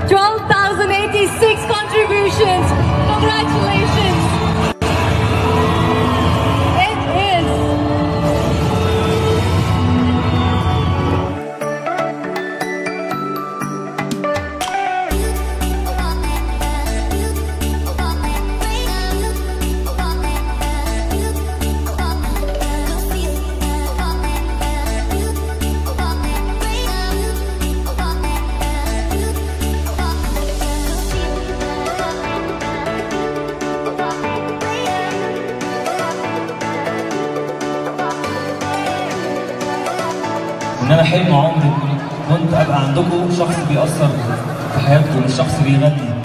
12,086 contributions. Congratulations. It is. ان انا حلم عمري كنت ابقى عندكم شخص بيأثر في حياتكم مش شخص بيغني